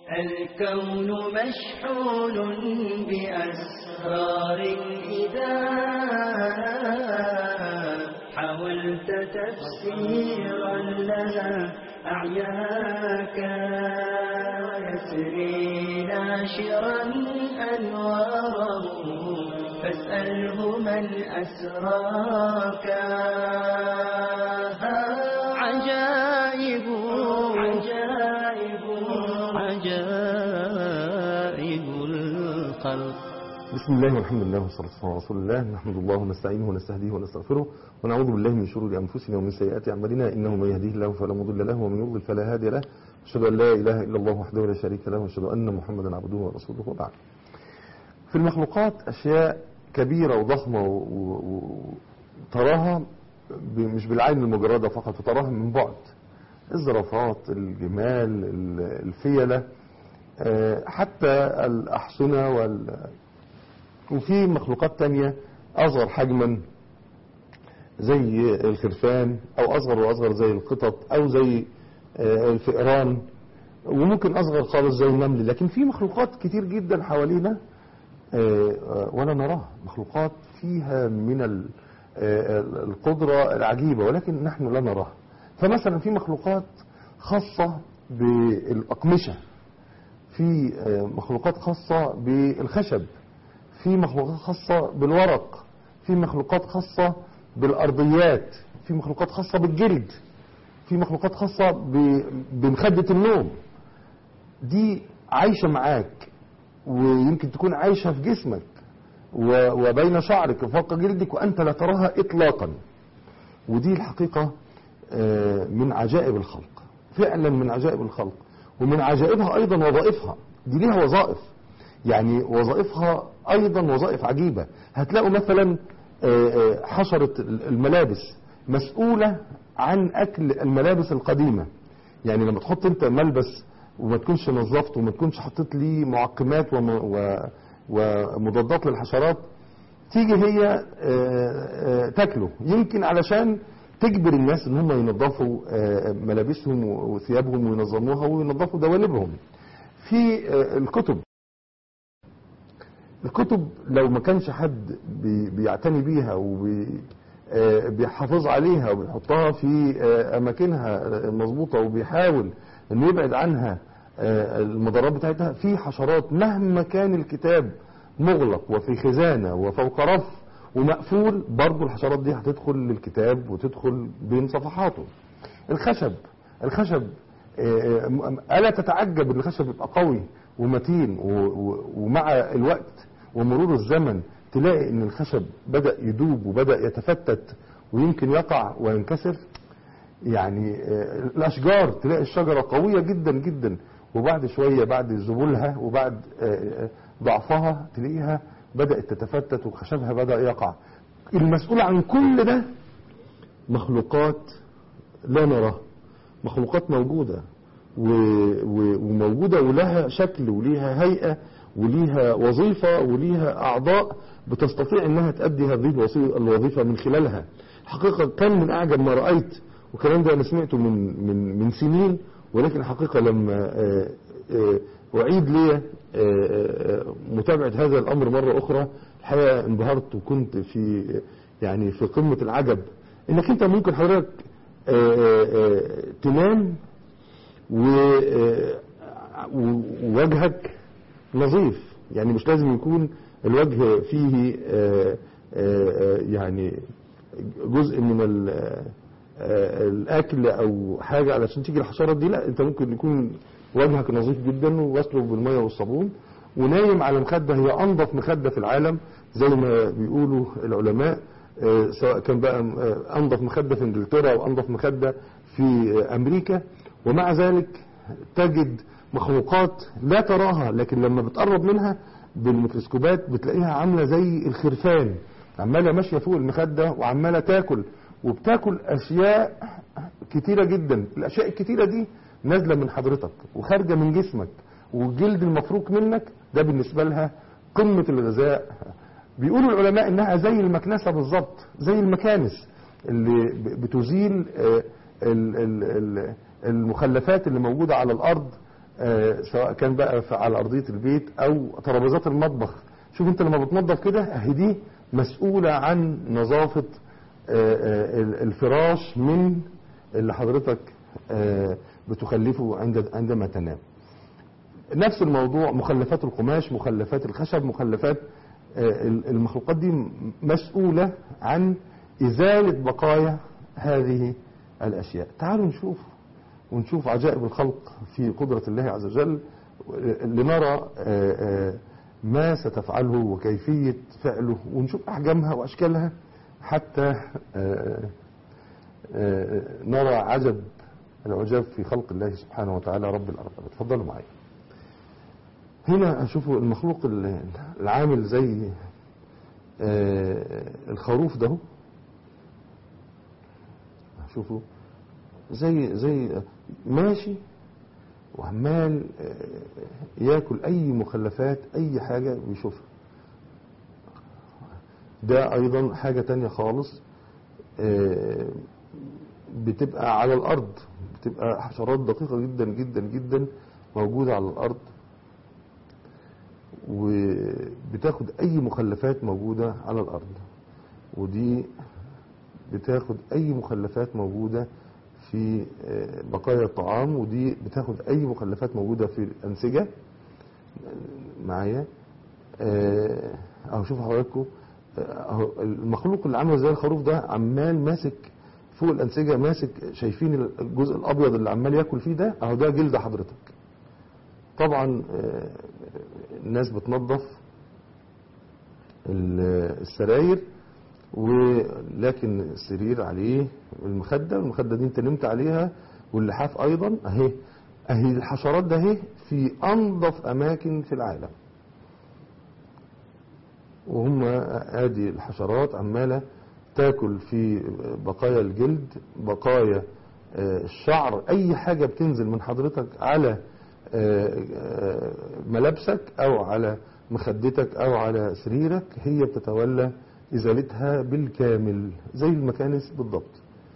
الكون مشحون بأسرار إذا حاولت تفسيرا لها أعياك يسري ناشرا أنواره فاسأله من أسراك عجائب عجائب عجائب الخلق بسم الله والحمد لله والصلاة والسلام على رسول الله نحمد الله ونستعينه ونستهديه ونستغفره ونعوذ بالله من شرور أنفسنا ومن سيئات أعمالنا إنه من يهديه الله فلا مضل له ومن يضلل فلا هادي له أشهد أن لا إله إلا الله وحده لا شريك له وأشهد أن محمدا عبده ورسوله وبعد في المخلوقات أشياء كبيرة وضخمة و- و- وتراها ب- مش بالعين المجردة فقط وتراها من بعد الزرافات الجمال ال- الفيلة آه، حتى الأحصنة وال وفي مخلوقات تانية أصغر حجما زي الخرفان أو أصغر وأصغر زي القطط أو زي آه، الفئران وممكن أصغر خالص زي النمل لكن في مخلوقات كتير جدا حوالينا آه، آه، ولا نراها مخلوقات فيها من ال- آه، القدرة العجيبة ولكن نحن لا نراها فمثلا في مخلوقات خاصة بالأقمشة في آه، مخلوقات خاصة بالخشب في مخلوقات خاصة بالورق في مخلوقات خاصة بالأرضيات في مخلوقات خاصة بالجلد في مخلوقات خاصة ب- بمخدة النوم دي عايشة معاك ويمكن تكون عايشة في جسمك و- وبين شعرك وفوق جلدك وأنت لا تراها إطلاقا ودي الحقيقة آه، من عجائب الخلق فعلا من عجائب الخلق ومن عجائبها أيضا وظائفها دي ليها وظائف يعني وظائفها أيضا وظائف عجيبة هتلاقوا مثلا آه، آه، حشرة الملابس مسؤولة عن أكل الملابس القديمة يعني لما تحط انت ملبس وما تكونش نظفته وما تكونش حطيت ليه معقمات وم- و- ومضادات للحشرات تيجي هي آه، آه، تاكله يمكن علشان تجبر الناس ان هم ينظفوا آه، ملابسهم وثيابهم وينظموها وينظفوا دوالبهم في آه، الكتب الكتب لو ما كانش حد بي- بيعتني بيها وبيحافظ عليها وبيحطها في آه، اماكنها المظبوطه وبيحاول انه يبعد عنها آه، المضارات بتاعتها في حشرات مهما كان الكتاب مغلق وفي خزانه وفوق رف ومقفول برضه الحشرات دي هتدخل للكتاب وتدخل بين صفحاته الخشب الخشب آه، آه، ألا تتعجب ان الخشب يبقى قوي ومتين و- و- ومع الوقت ومرور الزمن تلاقي ان الخشب بدأ يدوب وبدأ يتفتت ويمكن يقع وينكسر يعني آه، الأشجار تلاقي الشجرة قوية جدا جدا وبعد شوية بعد ذبولها وبعد آه، آه، ضعفها تلاقيها بدأت تتفتت وخشبها بدأ يقع المسؤول عن كل ده مخلوقات لا نراها مخلوقات موجودة و... و... وموجودة ولها شكل وليها هيئة وليها وظيفة وليها أعضاء بتستطيع أنها تأدي هذه الوظي- الوظيفة من خلالها حقيقة كان من أعجب ما رأيت والكلام ده أنا سمعته من من من سنين ولكن حقيقة لما آه، آه، أعيد لي آه، آه، متابعة هذا الأمر مرة أخرى الحقيقة انبهرت وكنت في يعني في قمة العجب إنك أنت ممكن حضرتك آه، آه، آه، تنام و- آه، ووجهك نظيف يعني مش لازم يكون الوجه فيه آه، آه، آه، يعني جزء من ال- آه، الاكل او حاجه علشان تيجي الحشرات دي لا انت ممكن يكون وجهك نظيف جدا وغسله بالميه والصابون ونايم على مخده هي انظف مخده في العالم زي ما بيقولوا العلماء آه، سواء كان بقى آه، انظف مخده في انجلترا او انظف مخده في آه، امريكا ومع ذلك تجد مخلوقات لا تراها لكن لما بتقرب منها بالميكروسكوبات بتلاقيها عامله زي الخرفان عماله ماشيه فوق المخده وعماله تاكل وبتاكل اشياء كتيره جدا الاشياء الكتيره دي نازله من حضرتك وخارجه من جسمك والجلد المفروك منك ده بالنسبه لها قمه الغذاء بيقولوا العلماء انها زي المكنسه بالظبط زي المكانس اللي ب- بتزيل آه، ال- ال- ال- المخلفات اللي موجوده على الارض آه، سواء كان بقى في- على ارضيه البيت او ترابيزات المطبخ شوف انت لما بتنظف كده اهي دي مسؤوله عن نظافه آه، آه، ال- الفراش من اللي حضرتك آه، بتخلفه عند عندما تنام نفس الموضوع مخلفات القماش مخلفات الخشب مخلفات آه، ال- المخلوقات دي م- مسؤولة عن إزالة بقايا هذه الأشياء تعالوا نشوف ونشوف عجائب الخلق في قدرة الله عز وجل آه، لنرى آه، آه، ما ستفعله وكيفية فعله ونشوف أحجامها وأشكالها حتى آه، آه، نرى عجب العجاب في خلق الله سبحانه وتعالى رب الأرض اتفضلوا معي هنا اشوفوا المخلوق ال- العامل زي آه، الخروف ده شوفوا زي زي ماشي وعمال آه، ياكل اي مخلفات اي حاجه بيشوفها ده ايضا حاجه تانية خالص آه، بتبقى على الارض بتبقى حشرات دقيقه جدا جدا جدا موجوده على الارض وبتاخد اي مخلفات موجودة على الارض ودي بتاخد اي مخلفات موجودة في آه، بقايا الطعام ودي بتاخد اي مخلفات موجودة في الانسجة آه، معايا آه، اهو شوفوا حضراتكم آه، اهو المخلوق اللي عامل زي الخروف ده عمال ماسك فوق الانسجه ماسك شايفين الجزء الابيض اللي عمال ياكل فيه ده اهو ده جلد حضرتك طبعا آه، الناس بتنظف ال- السراير ولكن السرير عليه المخدة المخدة دي انت نمت عليها واللحاف ايضا اهي اهي الحشرات ده اهي في انظف اماكن في العالم وهم ادي الحشرات عمالة تاكل في بقايا الجلد بقايا آه، الشعر اي حاجة بتنزل من حضرتك على آه، آه، ملابسك او على مخدتك او على سريرك هي بتتولى ازالتها بالكامل زي المكانس بالضبط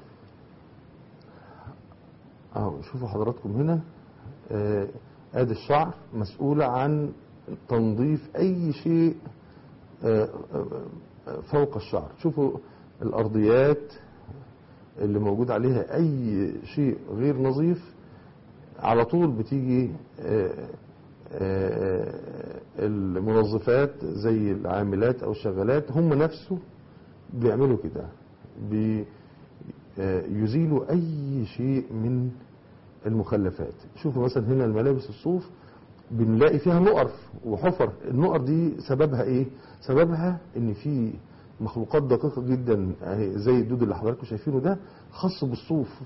اهو شوفوا حضراتكم هنا آه، ادي الشعر مسؤولة عن تنظيف اي شيء آه، آه، فوق الشعر شوفوا الارضيات اللي موجود عليها اي شيء غير نظيف على طول بتيجي آه، آه، المنظفات زي العاملات او الشغالات هم نفسه بيعملوا كده بي- آه، يزيلوا اي شيء من المخلفات شوفوا مثلا هنا الملابس الصوف بنلاقي فيها نقر وحفر النقر دي سببها ايه سببها ان في مخلوقات دقيقة جدا أهي زي الدود اللي حضراتكم شايفينه ده خاص بالصوف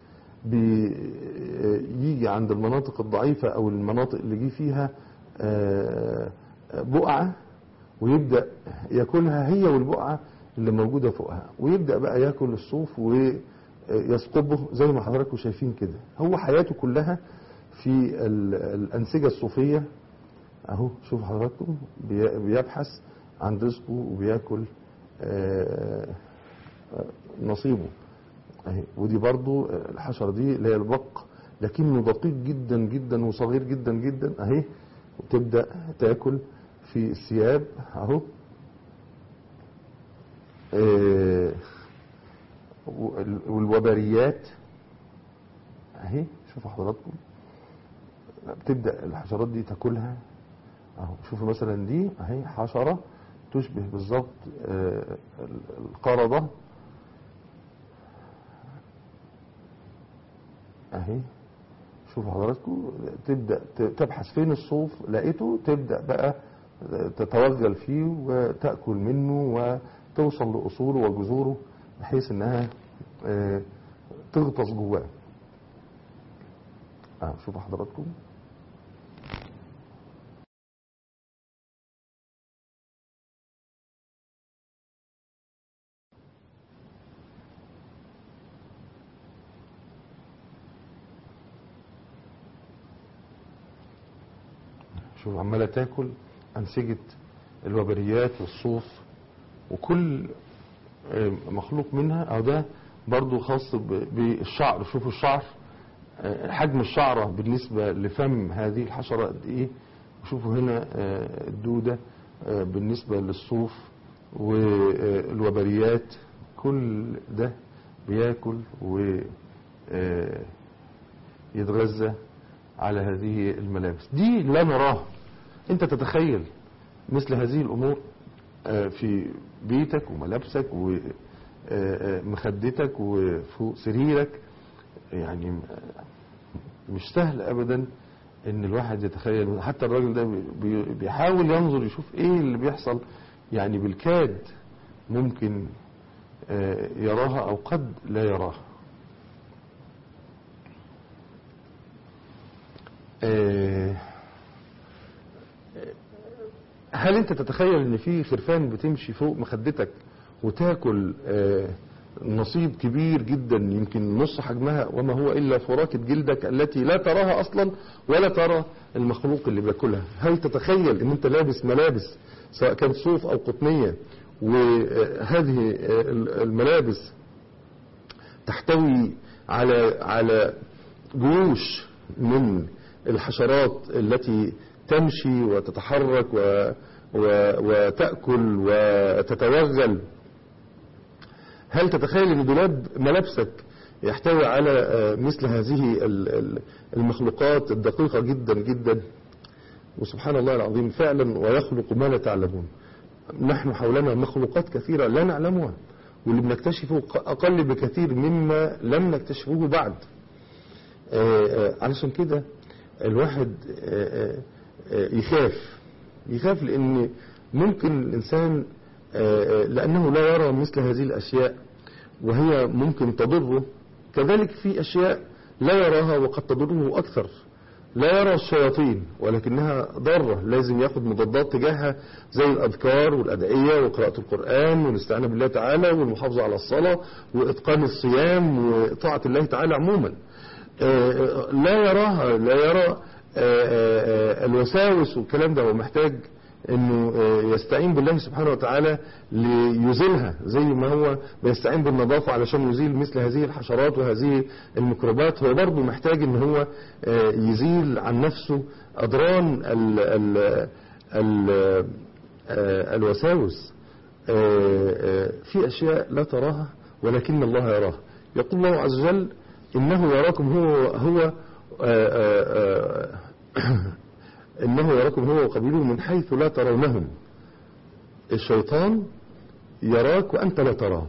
بيجي عند المناطق الضعيفة او المناطق اللي جه فيها آه، بقعة ويبدأ ياكلها هي والبقعة اللي موجودة فوقها ويبدأ بقى ياكل الصوف ويسقبه زي ما حضراتكم شايفين كده هو حياته كلها في ال- الأنسجة الصوفية اهو شوف حضراتكم بي- بيبحث عن رزقه وبياكل آه، آه، نصيبه اهي ودي برضو آه، الحشرة دي اللي هي البق لكنه دقيق جدا جدا وصغير جدا جدا اهي وتبدأ تاكل في الثياب اهو آه، وال- والوبريات اهي شوفوا حضراتكم بتبدأ الحشرات دي تاكلها اهو شوفوا مثلا دي اهي حشرة تشبه بالظبط آه، القردة اهي شوفوا حضراتكم تبدأ ت- تبحث فين الصوف لقيته تبدأ بقى تتوغل فيه وتأكل منه وتوصل لأصوله وجذوره بحيث انها آه، تغطس جواه اه شوفوا حضراتكم شوف عمالة تاكل أنسجة الوبريات والصوف وكل آه، مخلوق منها أو ده برضو خاص ب- بالشعر شوفوا الشعر آه، حجم الشعرة بالنسبة لفم هذه الحشرة قد ايه وشوفوا هنا آه، الدودة آه، بالنسبة للصوف والوبريات كل ده بياكل ويتغذى على هذه الملابس دي لا نراها انت تتخيل مثل هذه الامور آه، في بيتك وملابسك ومخدتك وفوق سريرك يعني م- مش سهل ابدا ان الواحد يتخيل حتى الراجل ده بي- بيحاول ينظر يشوف ايه اللي بيحصل يعني بالكاد ممكن آه، يراها او قد لا يراها آه، هل انت تتخيل ان في خرفان بتمشي فوق مخدتك وتاكل آه، نصيب كبير جدا يمكن نص حجمها وما هو الا فراكة جلدك التي لا تراها اصلا ولا ترى المخلوق اللي بياكلها هل تتخيل ان انت لابس ملابس سواء كانت صوف او قطنية وهذه آه، الملابس تحتوي على على جيوش من الحشرات التي تمشي وتتحرك و و وتأكل وتتوغل هل تتخيل ان دولاب ملابسك يحتوي على آه، مثل هذه ال- ال- المخلوقات الدقيقة جدا جدا وسبحان الله العظيم فعلا ويخلق ما لا تعلمون نحن حولنا مخلوقات كثيرة لا نعلمها واللي بنكتشفه ق- أقل بكثير مما لم نكتشفه بعد آه، آه، علشان كده الواحد آه، آه، آه، يخاف يخاف لأن ممكن الإنسان آه، آه، لأنه لا يرى مثل هذه الأشياء وهي ممكن تضره كذلك في أشياء لا يراها وقد تضره أكثر لا يرى الشياطين ولكنها ضارة لازم ياخد مضادات تجاهها زي الأذكار والأدعية وقراءة القرآن والاستعانة بالله تعالى والمحافظة على الصلاة وإتقان الصيام وطاعة الله تعالى عموما آه، آه، لا يراها لا يرى آه، آه، آه، الوساوس والكلام ده هو محتاج انه آه، يستعين بالله سبحانه وتعالى ليزيلها زي ما هو بيستعين بالنظافة علشان يزيل مثل هذه الحشرات وهذه الميكروبات هو برضه محتاج ان هو آه، يزيل عن نفسه اضران ال ال ال آه، الوساوس آه، آه، في اشياء لا تراها ولكن الله يراها يقول الله عز وجل انه يراكم هو هو آه، آه، آه، انه يراكم هو وقبيله من حيث لا ترونهم الشيطان يراك وانت لا تراه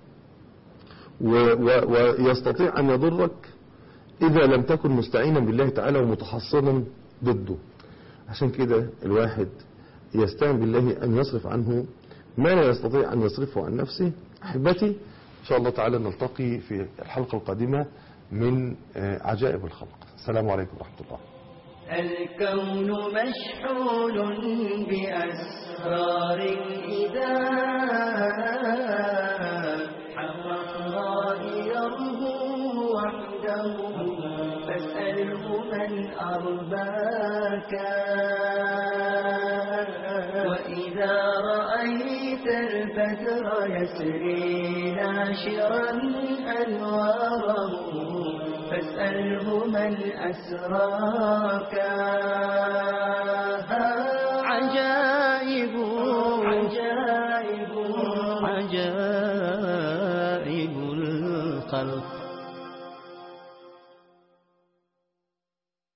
و- و- ويستطيع ان يضرك اذا لم تكن مستعينا بالله تعالى ومتحصنا ضده عشان كده الواحد يستعين بالله ان يصرف عنه ما لا يستطيع ان يصرفه عن نفسه احبتي ان شاء الله تعالى نلتقي في الحلقة القادمة من آه، عجائب الخلق السلام عليكم ورحمة الله الكون مشحون بأسرار إذا حرمها يرهو وحده فاسأله من أرباك وإذا رأيت البدر يسري ناشرا أنواره فاسأله من أسراك